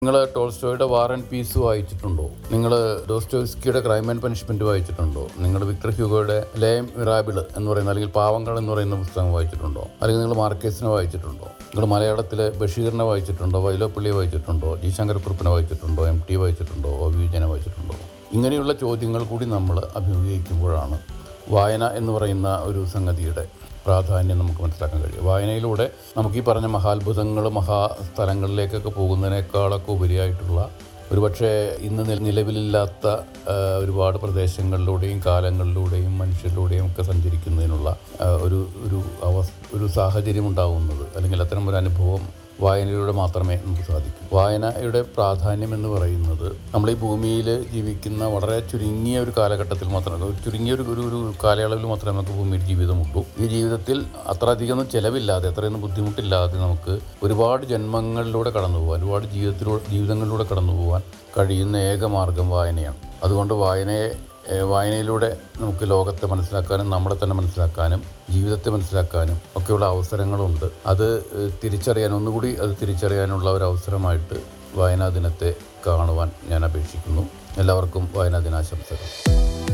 നിങ്ങൾ ടോൾസ്റ്റോയുടെ war and piece വായിച്ചിട്ടുണ്ടോ നിങ്ങൾ ഡോസ്റ്റോസ്കിയുടെ ക്രൈം ആൻഡ് പനിഷ്മെന്റ് വായിച്ചിട്ടുണ്ടോ നിങ്ങൾ വിക്ടർ ഹ്യൂഗോയുടെ ലേം മിറാബിള് എന്ന് പറയുന്ന അല്ലെങ്കിൽ പാവങ്ങൾ എന്ന് പറയുന്ന പുസ്തകം വായിച്ചിട്ടുണ്ടോ അല്ലെങ്കിൽ നിങ്ങൾ മാർക്കേസിനെ വായിച്ചിട്ടുണ്ടോ നിങ്ങൾ മലയാളത്തിലെ ബഷീറിനെ വായിച്ചിട്ടുണ്ടോ വൈലോപ്പള്ളിയെ വായിച്ചിട്ടുണ്ടോ ജി ശങ്കരക്കുറുപ്പിനെ വായിച്ചിട്ടുണ്ടോ എം ടി വായിച്ചിട്ടുണ്ടോ ഒ വി വിജയനെ വായിച്ചിട്ടുണ്ടോ ഇങ്ങനെയുള്ള ചോദ്യങ്ങൾ കൂടി നമ്മൾ അഭിമുഖീകരിക്കുമ്പോഴാണ് വായന എന്ന് പറയുന്ന ഒരു സംഗതിയുടെ പ്രാധാന്യം നമുക്ക് മനസ്സിലാക്കാൻ കഴിയും വായനയിലൂടെ നമുക്ക് ഈ പറഞ്ഞ മഹാത്ഭുതങ്ങൾ മഹാസ്ഥലങ്ങളിലേക്കൊക്കെ പോകുന്നതിനേക്കാളൊക്കെ ഉപരിയായിട്ടുള്ള ഒരുപക്ഷെ ഇന്ന് നില- നിലവിലില്ലാത്ത ആ, ഒരുപാട് പ്രദേശങ്ങളിലൂടെയും കാലങ്ങളിലൂടെയും മനുഷ്യരിലൂടെയും ഒക്കെ സഞ്ചരിക്കുന്നതിനുള്ള ആ, ഒരു ഒരു അവ ഒരു സാഹചര്യം ഉണ്ടാകുന്നത് അല്ലെങ്കിൽ അത്തരം ഒരു അനുഭവം വായനയിലൂടെ മാത്രമേ നമുക്ക് സാധിക്കൂ വായനയുടെ പ്രാധാന്യം എന്ന് പറയുന്നത് നമ്മൾ ഈ ഭൂമിയിൽ ജീവിക്കുന്ന വളരെ ചുരുങ്ങിയ ഒരു കാലഘട്ടത്തിൽ മാത്രമേ ഒരു ചുരുങ്ങിയ ഒരു ഒരു ഒരു കാലയളവിൽ മാത്രമേ നമുക്ക് ഭൂമിയിൽ ജീവിതമുള്ളൂ ഈ ജീവിതത്തിൽ അത്ര അധികമൊന്നും ചിലവില്ലാതെ അത്രയൊന്നും ബുദ്ധിമുട്ടില്ലാതെ നമുക്ക് ഒരുപാട് ജന്മങ്ങളിലൂടെ കടന്നു പോകാൻ ഒരുപാട് ജീവിതത്തിലൂടെ ജീവിതങ്ങളിലൂടെ കടന്നു പോകാൻ കഴിയുന്ന ഏക മാർഗം വായനയാണ് അതുകൊണ്ട് വായനയെ ഏഹ് വായനയിലൂടെ നമുക്ക് ലോകത്തെ മനസ്സിലാക്കാനും നമ്മളെ തന്നെ മനസ്സിലാക്കാനും ജീവിതത്തെ മനസ്സിലാക്കാനും ഒക്കെയുള്ള അവസരങ്ങളുണ്ട് അത് ഏഹ് തിരിച്ചറിയാൻ ഒന്നുകൂടി അത് തിരിച്ചറിയാനുള്ള ഒരു അവസരമായിട്ട് വായനാ ദിനത്തെ കാണുവാൻ ഞാൻ അപേക്ഷിക്കുന്നു എല്ലാവർക്കും വായനാ ദിനാശംസകൾ